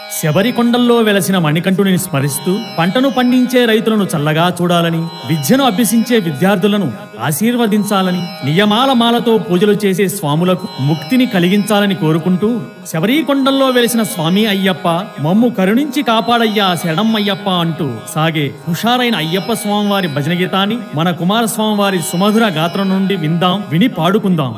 శబరికొండల్లో వెలసిన మణికంఠుని స్మరిస్తూ పంటను పండించే రైతులను చల్లగా చూడాలని విద్యను అభ్యసించే విద్యార్థులను ఆశీర్వదించాలని నియమాల మాలతో పూజలు చేసే స్వాములకు ముక్తిని కలిగించాలని కోరుకుంటూ శబరికొండల్లో వెలిసిన స్వామి అయ్యప్ప మమ్ము కరుణించి కాపాడయ్యా శరణం అయ్యప్ప అంటూ సాగే హుషారైన అయ్యప్ప స్వామివారి భజన గీతాన్ని మన కుమారస్వామి వారి సుమధుర గాత్రం నుండి విందాం విని పాడుకుందాం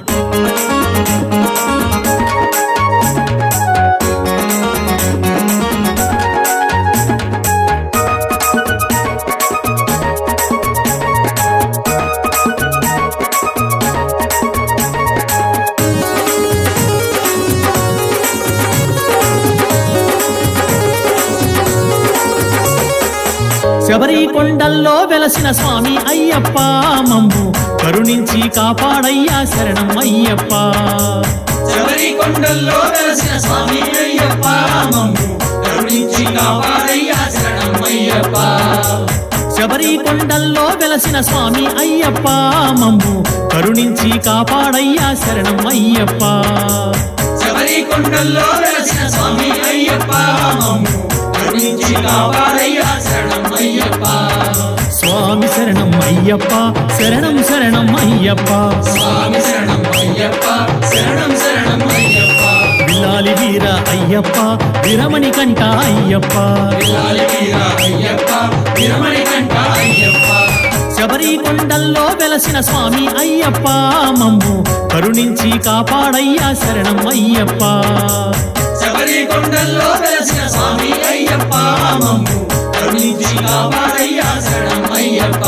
శబరి కొండల్లో వెలసిన స్వామి అయ్యప్ప మమ్ము కరుణించి కాపాడయ్యా శరణం అయ్యప్ప శబరి కొండల్లో వెలసిన స్వామి అయ్యప్ప మమ్ము కరుణించి కాపాడయ్యా శరణం అయ్యప్ప శబరి కొండల్లో వెలసిన స్వామి అయ్యప్ప మమ్ము కరుణించి కాపాడయ్యా శరణం అయ్యప్ప శబరి కొండల్లో వెలసిన స్వామి అయ్యప్ప మమ్ము కరుణించి కాపాడయ్యా శరణం అయ్యప్ప స్వామి శరణం అయ్యప్ప శరణం శరణం అయ్యప్ప స్వామి శరణం అయ్యప్ప శరణం శరణం అయ్యప్ప బిల్లాలి వీర అయ్యప్ప విరమణి కంట అయ్యప్ప పిల్లాలి వీర అయ్యప్ప విరమణి కంట అయ్యప్ప శబరి కొండల్లో వెలసిన స్వామి అయ్యప్ప మమ్ము కరుణించి కాపాడయ్యా శరణం అయ్యప్ప శబరి కొండల్లో వెలసిన స్వామి అయ్యప్ప మమ్ము కరుణించి కాపాడయ్యా శరణం అయ్యప్ప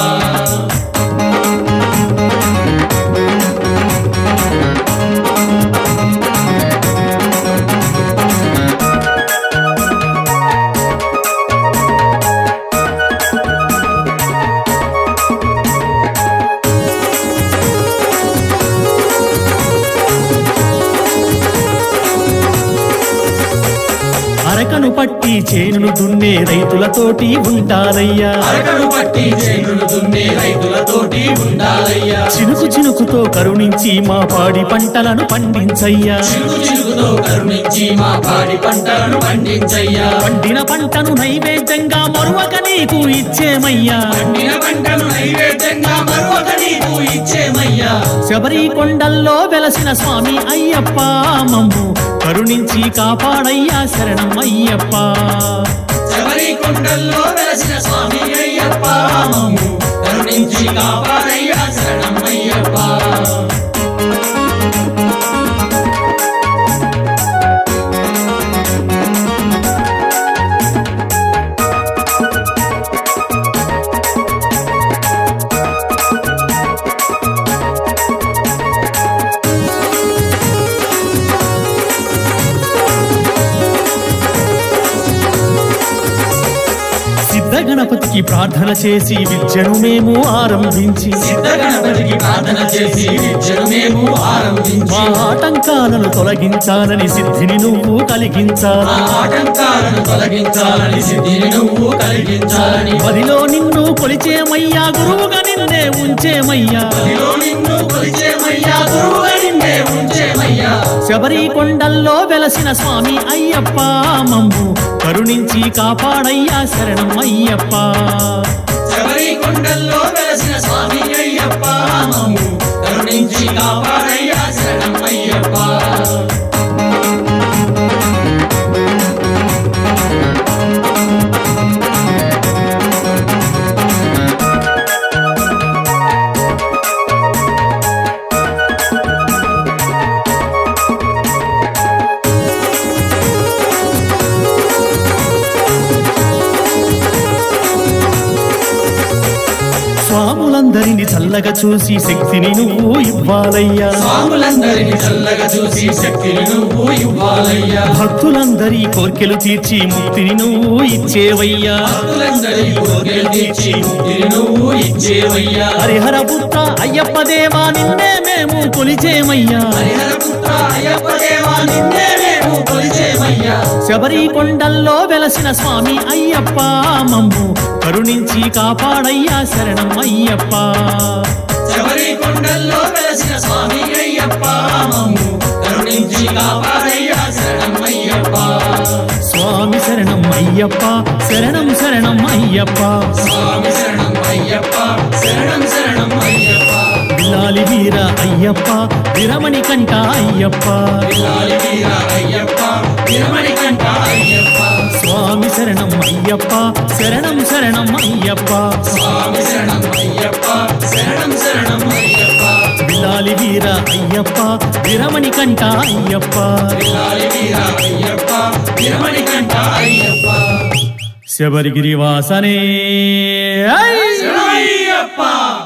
అరకను పట్టి చేనును దున్నే రైతులతోటి ఉంటారయ్యా అరకను పట్టి చేనులు దున్నే రైతులతోటి ఉండాలయ్యా చినుకు చినుకుతో కరుణించి మా పాడి పంటలను పండించయ్యా చిరుకు చిరుకుతో కరుణించి మా పాడి పంటలను పండించయ్యా పండిన పంటను నైవేద్యంగా మరువక నీకు ఇచ్చేమయ్యా పండిన పంటను నైవేద్యంగా మరొక నీకు ఇచ్చేమయ్యా శబరి కొండల్లో వెలసిన స్వామి అయ్యప్ప మమ్ము కరుణించి కాపాడయ్యా శరణం అయ్యప్ప శబరి కొండల్లో వెలసిన స్వామి అయ్యప్ప మమ్ము కరుణించి కాపాడయ్యా శరణం అయ్యప్ప సిద్ధ గణపతికి ప్రార్థన చేసి విద్యను మేము ఆరంభించి సిద్ధ గణపతికి ప్రార్థన చేసి విద్యను మేము ఆరంభించి మా ఆటంకాలను తొలగించాలని సిద్ధిని నువ్వు ఆ కలిగించాలి ఆటంకాలను తొలగించాలని సిద్ధిని నువ్వు కలిగించాలని పదిలో నిన్ను కొలిచేమయ్యా గురువుగా నిన్నే ఉంచేమయ్యా పదిలో నిన్ను కొలిచేమయ్యా గురువుగా నిన్నే ఉంచేమయ్యా శబరి కొండల్లో వెలసిన స్వామి అయ్యప్ప మమ్ము కరుణించి కాపాడయ్యా శరణం అయ్యప్ప శబరి కొండల్లో వెలసిన స్వామి అయ్యప్ప మమ్ము కరుణించి కాపాడయ్యా శరణం అయ్యప్ప స్వాములందరిని చల్లగా చూసి శక్తిని నువ్వు ఇవ్వాలయ్యా స్వాములందరినీ చల్లగా చూసి శక్తిని నువ్వు ఇవ్వాలయ్యా భక్తులందరి కోర్కెలు తీర్చి ముక్తిని నువ్వు ఇచ్చేవయ్యా భక్తులందరి కోరికలు తీర్చి ముక్తిని నువ్వు ఇచ్చేవయ్యా హరిహర పుత్ర అయ్యప్ప దేవా నిన్నే మేము కొలిచేమయ్యా హరిహర పుత్ర అయ్యప్ప దేవా నిన్నే మేము కొలిచేమయ్యా శబరి కొండల్లో వెలసిన స్వామి అయ్యప్ప మమ్ము కరుణించి కాపాడయ్యా శరణం అయ్యప్ప శబరి కొండల్లో వెలసిన స్వామి అయ్యప్ప మమ్ము కరుణించి కాపాడయ్యా శరణం అయ్యప్ప స్వామి శరణం అయ్యప్ప శరణం శరణం అయ్యప్ప స్వామి శరణం అయ్యప్ప శరణం శరణం అయ్యప్ప బిల్లాలి వీర అయ్యప్ప విరమణి కంట అయ్యప్ప పిల్లాలి వీర అయ్యప్ప తిరుమణి కంట అయ్యప్ప స్వామి శరణం అయ్యప్ప శరణం శరణం అయ్యప్ప స్వామి శరణం అయ్యప్ప శరణం శరణం అయ్యప్ప బిల్లాలి వీర అయ్యప్ప విరమణి కంట అయ్యప్ప పిల్లాలి వీర అయ్యప్ప తిరుమణి కంట అయ్యప్ప శబరిగిరి వాసనే ఐ! శరణయ్యప్ప